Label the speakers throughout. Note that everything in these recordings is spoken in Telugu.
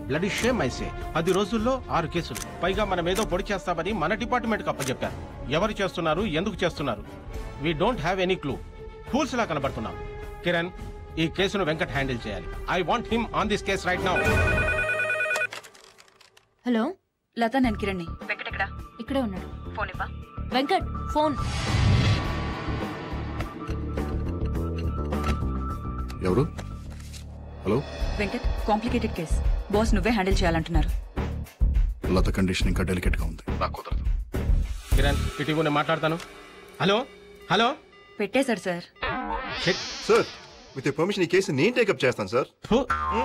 Speaker 1: బ్లడ్ షేమ్ ఐసే పది రోజుల్లో ఆరు కేసులు పైగా మనం ఏదో పొడి చేస్తామని మన డిపార్ట్మెంట్ కి అప్పచెప్పారు ఎవరు చేస్తున్నారు ఎందుకు చేస్తున్నారు we don't have any clue fools లా కనబడుతున్నాం కిరణ్ ఈ కేసును వెంకట్ హ్యాండిల్ చేయాలి I want him on this case right now
Speaker 2: hello
Speaker 3: Latha నేను కిరణ్ని
Speaker 2: వెంకట్ ఎక్కడ ఇక్కడే ఉన్నాడు
Speaker 3: ఫోన్ ఇవ్వా
Speaker 2: వెంకట్ ఫోన్
Speaker 4: ఎవరు hello
Speaker 3: Venkat complicated case boss నువ్వే హ్యాండిల్ చేయాలంటున్నారు
Speaker 4: లత కండిషన్ ఇంకా డెలికేట్గా ఉంది నాకు కుదరదు
Speaker 1: కిరణ్ ఇటీవల నేను మాట్లాడతాను హలో హలో
Speaker 3: పెట్టేశారు sir
Speaker 1: shit.
Speaker 5: Sir with permission ఈ కేసు నేను టేకప్ చేస్తాను సార్
Speaker 1: ఫు.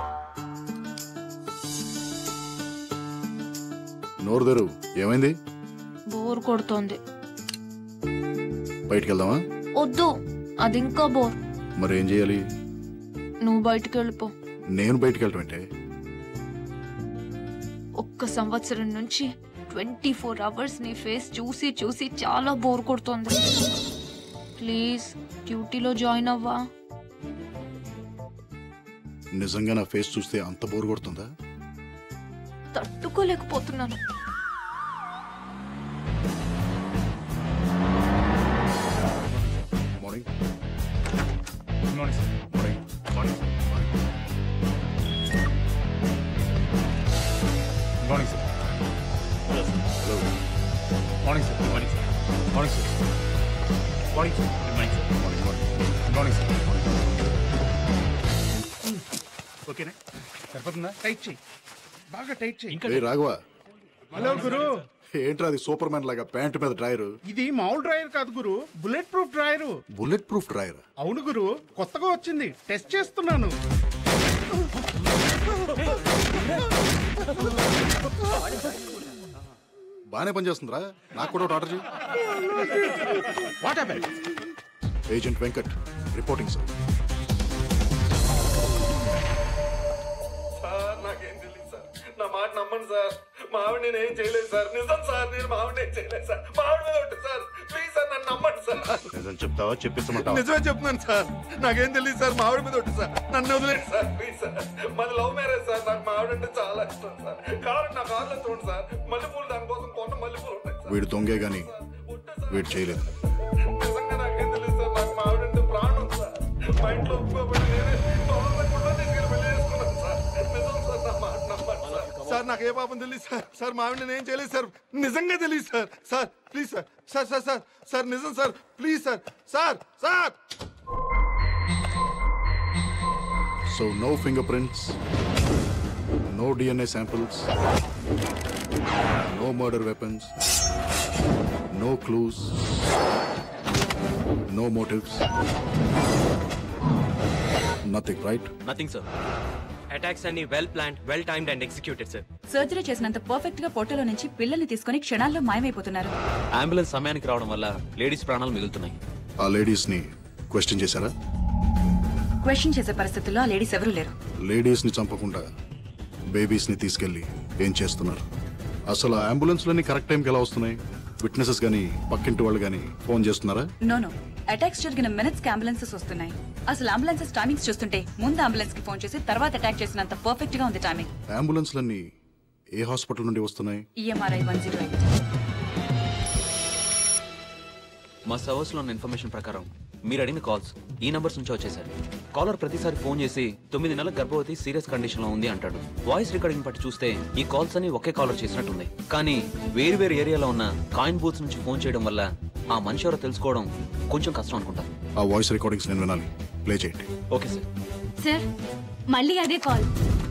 Speaker 4: నోరు తెరు ఏమైంది
Speaker 2: బోర్ కొడుతోంది
Speaker 4: బయటికి వెళ్దామా
Speaker 2: వద్దు అది ఇంకా బోర్
Speaker 4: మరి ఏం చేయాలి
Speaker 2: నువ్వు బయటికి వెళ్ళిపో
Speaker 4: నేను బయటికి వెళ్ళటం అంటే
Speaker 2: ఒక్క సంవత్సరం నుంచి ట్వంటీ ఫోర్ అవర్స్ నీ ఫేస్ చూసి చూసి చాలా బోర్ కొడుతోంది ప్లీజ్ డ్యూటీలో జాయిన్ అవ్వా
Speaker 4: నిజంగా నా ఫేస్ చూస్తే అంత బోర్ కొడుతుందా
Speaker 2: తట్టుకోలేకపోతున్నాను
Speaker 4: morning
Speaker 6: good morning sir
Speaker 4: morning
Speaker 6: morning good morning sir
Speaker 4: hello
Speaker 6: morning sir good morning sir morning sir morning sir good morning sir
Speaker 4: morning morning
Speaker 6: good morning sir ఓకేనా సరిపోతుందా టైట్ చేయి బాగా టైట్ చేయి ఇంకా
Speaker 4: ఏ రాఘవ
Speaker 6: హలో గురు
Speaker 4: ఏంట్రా అది సూపర్ మ్యాన్ లాగా ప్యాంట్ మీద డ్రైర్
Speaker 6: ఇది మామూలు డ్రైవర్ కాదు గురు bulletproof driver
Speaker 4: bulletproof drawer
Speaker 6: అవును గురు కొత్తగా వచ్చింది టెస్ట్ చేస్తున్నాను
Speaker 4: బాగానే పనిచేస్తుందిరా నాకు కూడా ఒకటి ఆర్డర్ చేయి
Speaker 1: what happen
Speaker 4: agent Venkat reporting sir
Speaker 7: sir నాకేం తెలియదు సార్ నా మాట నమ్మండి సార్ మా ఆవిడ నేను ఏం చేయలేదు సార్ నిజం సార్ నేను మా ఆవిడ ఏం చేయలేదు సార్ మా ఆవిడ మీద ఉంటుంది సార్ ప్లీజ్ సార్ నన్ను నమ్మండి సార్
Speaker 4: నిజం చెప్తావా చెప్పిస్తామంటావా
Speaker 7: నిజమే చెప్తున్నాను సార్ నాకేం తెలియదు సార్ మా ఆవిడ మీద ఉంటుంది సార్ నన్ను వదిలేదు సార్ ప్లీజ్ సార్ మాది లవ్ మ్యారేజ్ సార్ నాకు మా ఆవిడ అంటే చాలా ఇష్టం సార్ కారు నా కార్లో చూడండి సార్ మల్లెపూలు దానికోసం కొన్న మల్లెపూలు ఉంటాయి సార్
Speaker 4: వీడు దొంగే గాని వీడు చేయలేదు
Speaker 7: నిజంగా నాకేం తెలియదు సార్ నాకు మా ఆవిడ అంటే ప్రాణం సార్ మా ఇంట్లో ఒప్పుకోబడి నేనే తొందరకుండా తీసుకెళ్ళి పెళ్లి చేసుకున్నాను సార్ నిజం సార్ నా మాట నమ్మండి సార్ సార్ నాకు ఏ పాపం తెలియదు సార్ సార్ మా ఆవిడ నేను ఏం చేయలేదు సార్ నిజంగా తెలియదు sir sir please sir sir sir sir sir నిజం sir please sir sir sir
Speaker 4: so no finger prints no DNA samples no murder weapons no clues no motives nothing right
Speaker 8: nothing sir attacks అన్ని well plan well timed and executed sir
Speaker 3: surgery చేసినంత పర్ఫెక్ట్ గా పొట్టలో నుంచి పిల్లల్ని తీసుకొని క్షణాల్లో మాయమైపోతున్నారు
Speaker 8: అంబులెన్స్ సమయానికి రావడం వల్ల లేడీస్ ప్రాణాలు మిగులుతున్నాయి
Speaker 4: ఆ లేడీస్ ని క్వశ్చన్ చేశారా
Speaker 3: క్వశ్చన్ చేసే పరిస్థితుల్లో ఆ లేడీస్ ఎవరూ లేరు
Speaker 4: లేడీస్ ని చంపకుండా బేబీస్ ని తీసుకెళ్లి ఏం చేస్తున్నారు అసలు ఆ అంబులెన్స్ లన్నీ కరెక్ట్ టైంకి ఎలా వస్తున్నాయి విట్నెసెస్ గానీ పక్కింటి వాళ్ళు గానీ ఫోన్ చేస్తున్నారా
Speaker 3: నో నో అటాక్స్ జరిగిన మినిట్స్ కి అంబులెన్సెస్ వస్తున్నాయి అసలు అంబులెన్సెస్ టైమింగ్స్ చూస్తుంటే ముందు అంబులెన్స్ కి ఫోన్ చేసి తర్వాత అటాక్ చేసినంత పర్ఫెక్ట్ గా ఉంది టైమింగ్
Speaker 4: అంబులెన్స్ లన్నీ ఏ హాస్పిటల్ నుండి వస్తున్నాయి
Speaker 3: ఈఎంఆర్ఐ వన్ జీరో ఎయిట్
Speaker 8: మా సర్వర్స్ లో ఉన్న ఇన్ఫర్మేషన్ ప్రకారం మీరు అడిగిన కాల్స్ ఈ నంబర్స్ నుంచి వచ్చేసారు కాలర్ ప్రతిసారి ఫోన్ చేసి తొమ్మిది నెలల గర్భవతి సీరియస్ కండిషన్ లో ఉంది అంటాడు వాయిస్ రికార్డింగ్ బట్టి చూస్తే ఈ కాల్స్ అన్ని ఒకే కాలర్ చేసినట్టుంది కానీ వేరు వేరు ఏరియాలో ఉన్న కాయిన్ బూత్స్ నుంచి ఫోన్ చేయడం వల్ల ఆ మనిషి ఎవరో తెలుసుకోవడం కొంచెం కష్టం అనుకుంటా
Speaker 4: ఆ వాయిస్ రికార్డింగ్స్ నేను వినాలి ప్లే చేయండి
Speaker 8: ఓకే సార్
Speaker 2: సార్ మళ్ళీ అదే కాల్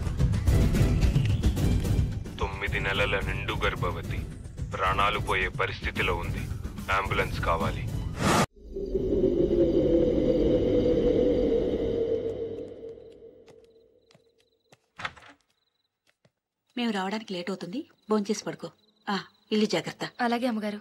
Speaker 9: తొమ్మిది నెలల నిండు గర్భవతి ప్రాణాలు పోయే పరిస్థితిలో ఉంది అంబులెన్స్ కావాలి
Speaker 3: మేము రావడానికి లేట్ అవుతుంది భోంచేసి పడుకో ఆ ఇల్లు జాగ్రత్త
Speaker 2: అలాగే అమ్మగారు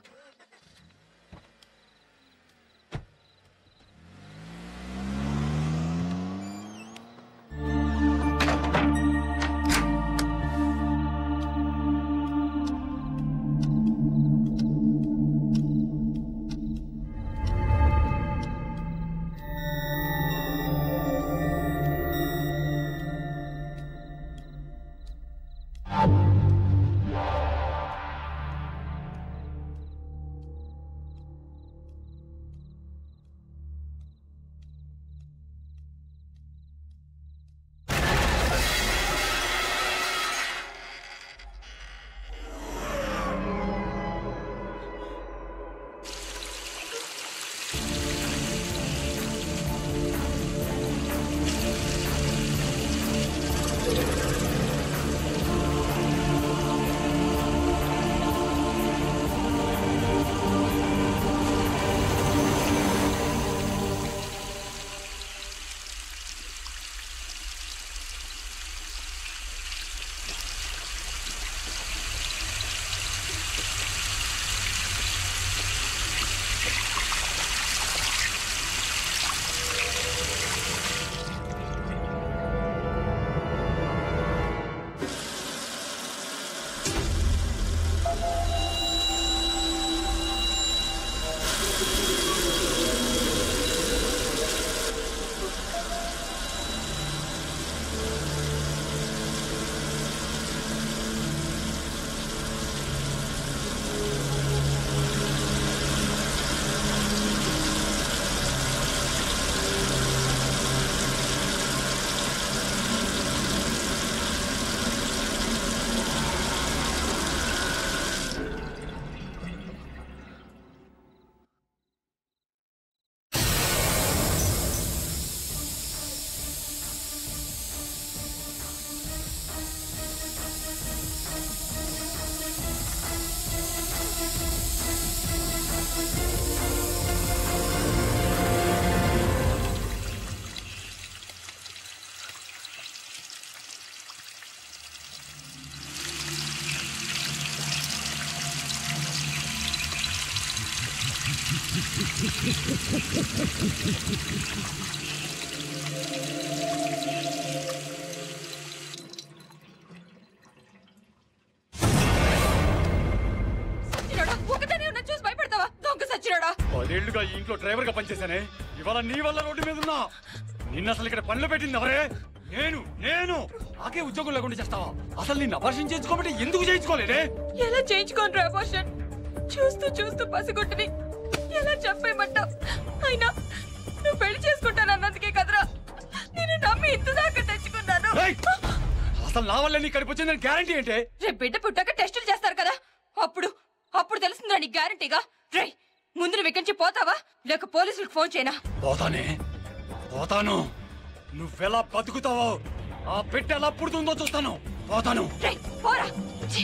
Speaker 3: సచ్చినోడా ఒకదానే ఉన్న చూసి భయపడతావా దొంగ సచ్చినోడా
Speaker 6: పదేళ్లుగా ఈ ఇంట్లో డ్రైవర్ గా పనిచేశానే ఇవాళ నీ వల్ల రోడ్డు మీద ఉన్నా నిన్న అసలు ఇక్కడ పనులు పెట్టింది ఎవరే నేను నేను నాకే ఉద్యోగం లేకుండా చేస్తావా అసలు నిన్ను అపర్షన్ చేయించుకోమంటే ఎందుకు చేయించుకోలేదే
Speaker 3: ఎలా చేయించుకోండి అబోర్షన్ చూస్తూ చూస్తూ పసిగొట్టుని ఎలా చెప్పేయమంటావు అయినా నువ్వు పెళ్లి చేసుకుంటాను అన్నందుకే కదరా నేను నమ్మి ఇంత దాకా తెచ్చుకున్నాను
Speaker 6: ఏయ్! అసలు నా వల్ల నీ ఇక్కడికి వచ్చిందని గ్యారంటీ ఏంటే
Speaker 3: రేపు బిడ్డ పుట్టాక టెస్టులు చేస్తారు కదా అప్పుడు అప్పుడు తెలుస్తుందా నీకు గ్యారంటీగా రే ముందు నువ్వు ఇక్కడి నుంచి పోతావా లేక పోలీసులకు ఫోన్ చేయనా
Speaker 6: పోతానే పోతాను నువ్వెలా బతుకుతావో ఆ పెట్టె ఎలా పుడుతుందో చూస్తాను పోతాను
Speaker 3: రే పోరా ఛీ!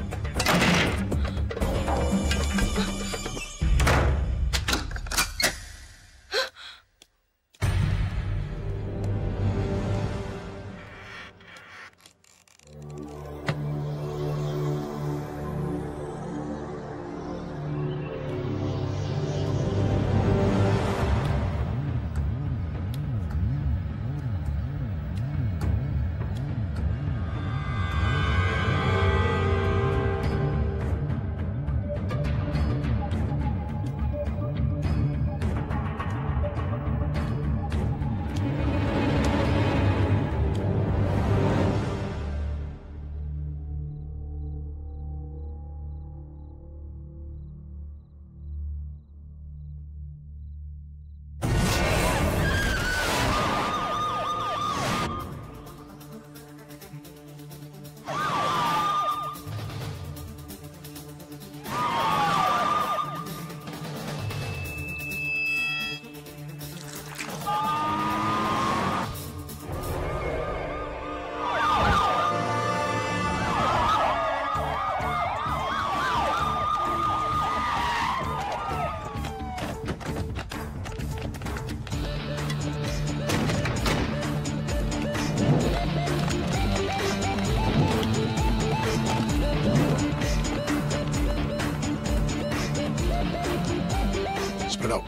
Speaker 4: స్ప్రెడ్ అవుట్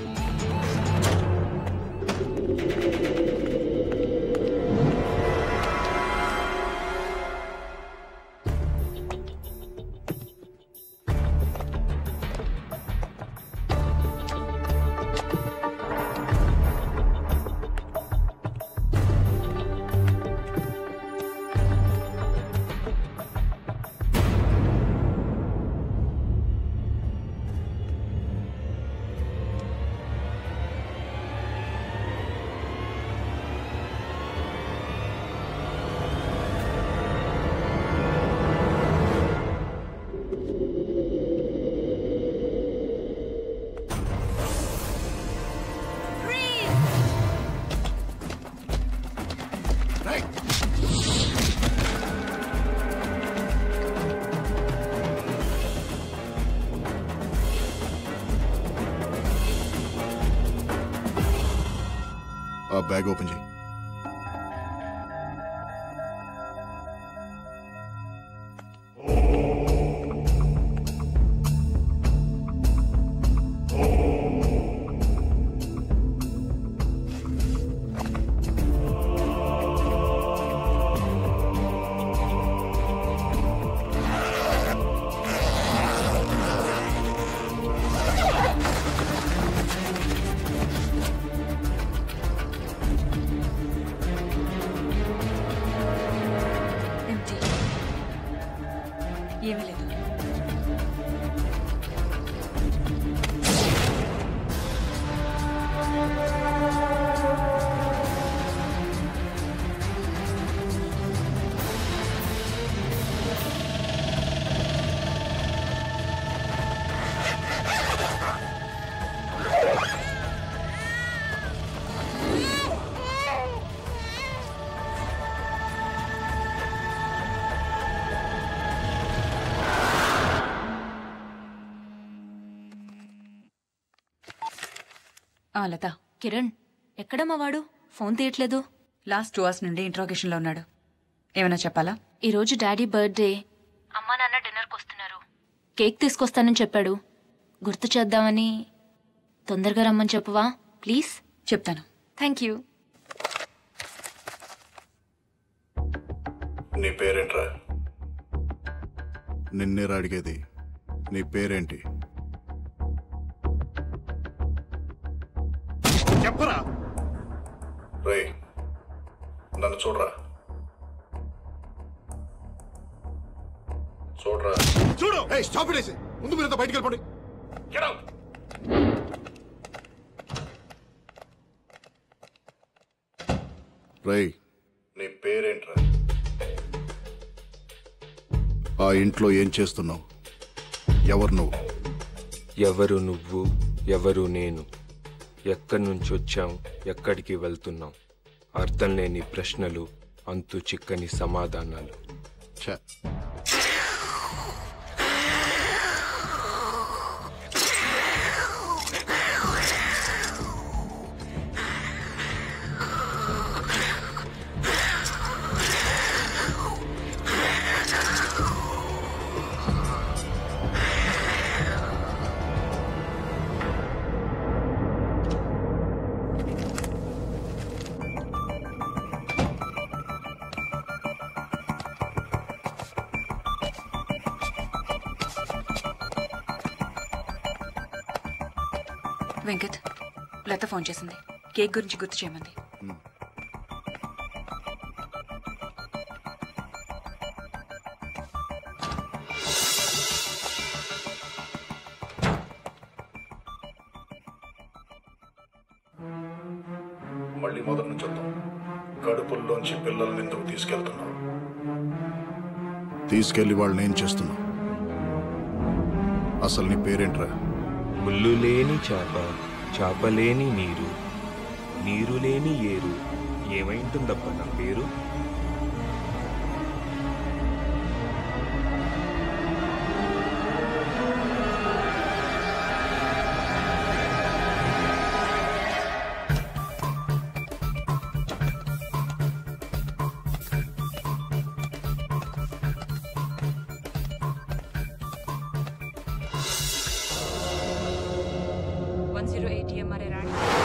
Speaker 4: ఆ బ్యాగ్ ఓపెన్ చేయి
Speaker 3: ఎంటీ ఏమీ లేదు ఆ లత
Speaker 2: కిరణ్ ఎక్కడమ్మా వాడు ఫోన్ తీయట్లేదు
Speaker 3: లాస్ట్ టూ అవర్స్ నుండి ఇంట్రాగేషన్ లో ఉన్నాడు ఏమైనా చెప్పాలా
Speaker 2: ఈరోజు డాడీ బర్త్డే అమ్మా నాన్న డిన్నర్కి వస్తున్నారు కేక్ తీసుకొస్తానని చెప్పాడు గుర్తు చేద్దామని తొందరగా రమ్మని చెప్పవా ప్లీజ్
Speaker 3: చెప్తాను
Speaker 2: థ్యాంక్ యూ
Speaker 4: నీ పేరేంట్రా నిన్నేరా అడిగేది నీ పేరేంటి చెప్పరా రే నన్ను చూడరా చూడరా చూడు ఏ స్టాప్ ఇట్ ముందు మీరంతా బయటికి వెళ్ళిపోండి Get out! రేయ్ నీ పేరేంట్రా ఆ ఇంట్లో ఏం చేస్తున్నావు ఎవరు నువ్వు
Speaker 9: ఎవరు నువ్వు ఎవరు నేను ఎక్కడి నుంచి వచ్చాం ఎక్కడికి వెళ్తున్నాం అర్థం లేని ప్రశ్నలు అంతు చిక్కని సమాధానాలు
Speaker 4: ఛే
Speaker 3: వెంకట్ లత ఫోన్ చేసింది కేక్ గురించి గుర్తు చేయమంది
Speaker 4: మళ్ళీ మొదటి నుంచి వద్దాం కడుపుల్లోంచి పిల్లల్ని ఎందుకు తీసుకెళ్తున్నావు తీసుకెళ్లి వాళ్ళని ఏం చేస్తున్నావు అసలు నీ పేరేంట్రా
Speaker 9: ముళ్ళు లేని చేప చేప లేని నీరు నీరు లేని ఏరు ఏమైంటుందబ్బా నా పేరు
Speaker 3: వన్ జీరో ఎయిట్ ఎంఆర్ఐ రాణి